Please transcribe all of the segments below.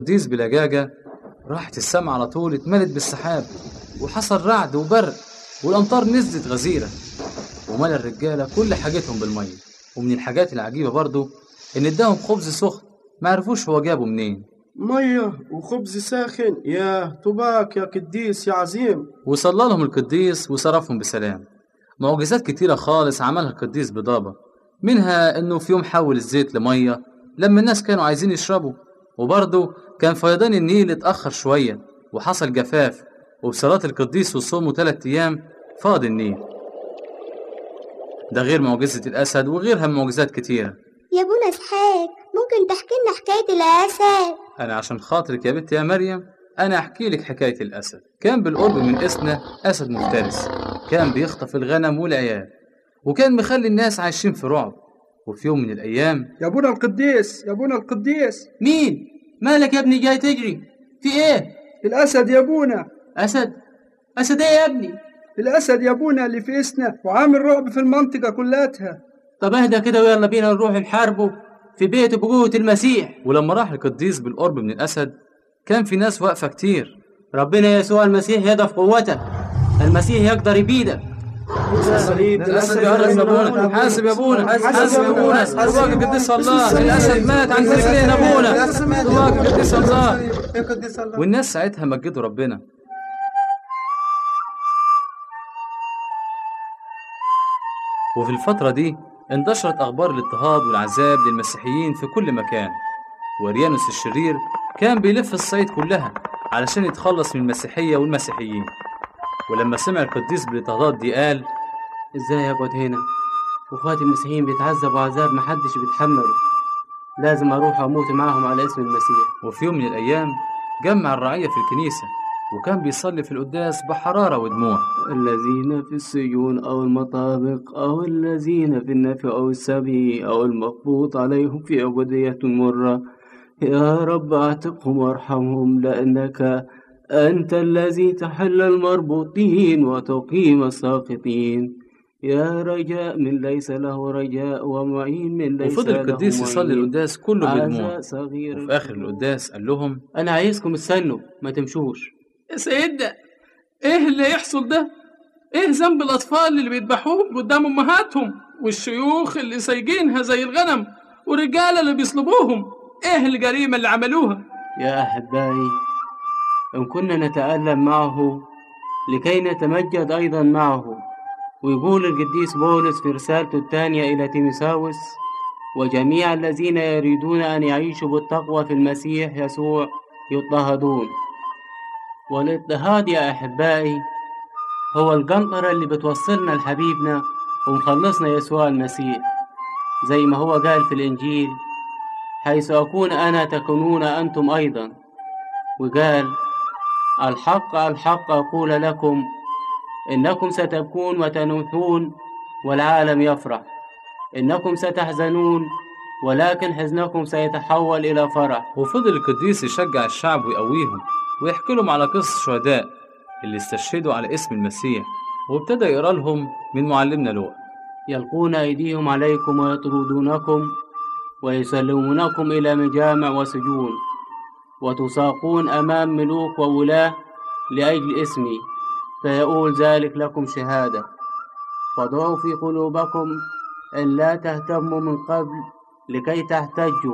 ديز بلجاجة راحت السما على طول اتملت بالسحاب وحصل رعد وبرق والأمطار نزلت غزيرة وملا الرجالة كل حاجتهم بالمية ومن الحاجات العجيبة برضو إن اداهم خبز سخن ما عرفوش هو جابه منين مية وخبز ساخن يا طباك يا قديس يا عظيم وصلى لهم القديس وصرفهم بسلام معجزات كتيرة خالص عملها القديس بضابة منها إنه في يوم حول الزيت لمية لما الناس كانوا عايزين يشربوا وبرضه كان فيضان النيل اتأخر شوية وحصل جفاف وبصلاة القديس وصومه تلات أيام فاض النيل ده غير معجزة الأسد وغيرها من معجزات كتيرة يا ابونا اسحاق ممكن تحكي لنا حكاية الأسد أنا عشان خاطرك يا بنت يا مريم أنا أحكي لك حكاية الأسد كان بالقرب من إسنا أسد مفترس كان بيخطف الغنم والعيال وكان مخلي الناس عايشين في رعب وفي يوم من الأيام يا ابونا القديس يا ابونا القديس مين مالك يا ابني جاي تجري في ايه الأسد يا ابونا اسد اسد ايه يا ابني الأسد يا ابونا اللي في إسنا وعامل رعب في المنطقة كلها طب اهدى كده ويلا بينا نروح نحاربه في بيته بقوة المسيح ولما راح القديس بالقرب من الأسد كان في ناس واقفة كتير ربنا يسوع المسيح يضف قوته المسيح يقدر يبيدك الأسد بيهرب يا أبونا حاسب يا أبونا حاسب يا أبونا طباق القديس الله الأسد مات عند رجلين أبونا طباق القديس الله والناس ساعتها مجدوا ربنا وفي الفترة دي انتشرت أخبار الاضطهاد والعذاب للمسيحيين في كل مكان وريانوس الشرير كان بيلف الصعيد كلها علشان يتخلص من المسيحية والمسيحيين ولما سمع القديس بالاضطهادات دي قال ازاي اقعد هنا واخواتي المسيحيين بيتعذبوا عذاب محدش بيتحمله لازم اروح اموت معاهم على اسم المسيح وفي يوم من الأيام جمع الرعية في الكنيسة وكان بيصلي في القداس بحرارة ودموع الذين في السجون أو المطابق أو الذين في النفي أو السبي أو المقبوض عليهم في عبودية مرة يا رب اعتقهم وارحمهم لأنك أنت الذي تحل المربوطين وتقيم الساقطين يا رجاء من ليس له رجاء ومعين من ليس وفضل له القديس يصلي معين. القداس كله بدموع عزاء صغير وفي آخر القداس قال لهم أنا عايزكم تستنوا ما تمشوش يا سيدنا ايه اللي يحصل ده ايه ذنب الاطفال اللي بيذبحوهم قدام امهاتهم والشيوخ اللي سايقينها زي الغنم والرجاله اللي بيصلبوهم ايه الجريمه اللي عملوها يا أحبائي إن كنا نتألم معه لكي نتمجد أيضا معه ويقول القديس بولس في رسالته الثانية إلى تيموثاوس وجميع الذين يريدون أن يعيشوا بالتقوى في المسيح يسوع يضطهدون والاضطهاد يا أحبائي هو القنطرة اللي بتوصلنا لحبيبنا ومخلصنا يسوع المسيح زي ما هو قال في الإنجيل حيث أكون أنا تكونون أنتم أيضا وقال الحق الحق أقول لكم إنكم ستبكون وتنوحون والعالم يفرح إنكم ستحزنون ولكن حزنكم سيتحول إلى فرح وفضل القديس يشجع الشعب ويقويهم ويحكي لهم على قصص الشهداء اللي استشهدوا على اسم المسيح وابتدى يقرا لهم من معلمنا لوقا يلقون أيديهم عليكم ويطردونكم ويسلمونكم إلى مجامع وسجون وتساقون أمام ملوك وولاة لأجل اسمي فيقول ذلك لكم شهادة فضعوا في قلوبكم أن لا تهتموا من قبل لكي تحتجوا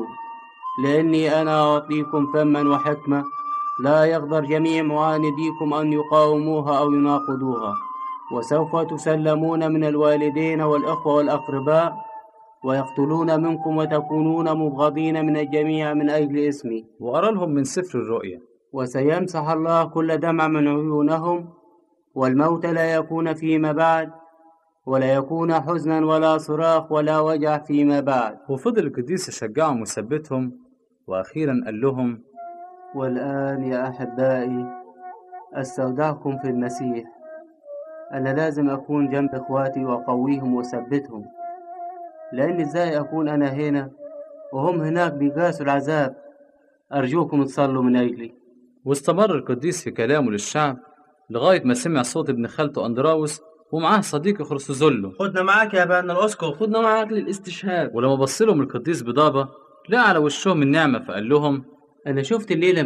لأني أنا أعطيكم فما وحكمة لا يقدر جميع معانديكم أن يقاوموها أو يناقضوها وسوف تسلمون من الوالدين والأخوة والأقرباء ويقتلون منكم وتكونون مبغضين من الجميع من أجل اسمي وقرا لهم من سفر الرؤيا وسيمسح الله كل دمع من عيونهم والموت لا يكون فيما بعد ولا يكون حزنا ولا صراخ ولا وجع فيما بعد وفضل القديس يشجعهم ويثبتهم واخيرا قال لهم والآن يا أحبائي أستودعكم في المسيح أنا لازم أكون جنب إخواتي وأقويهم وأثبتهم لأن إزاي أكون أنا هنا وهم هناك بيقاسوا العذاب أرجوكم تصلوا من أجلي واستمر القديس في كلامه للشعب لغاية ما سمع صوت ابن خالته أندراوس ومعاه صديقه خرسوزولو خدنا معاك يا بان الاسقف خدنا معاك للاستشهاد ولما بص لهم القديس بضابة لقى على وشهم النعمة فقال لهم أنا شفت الليلة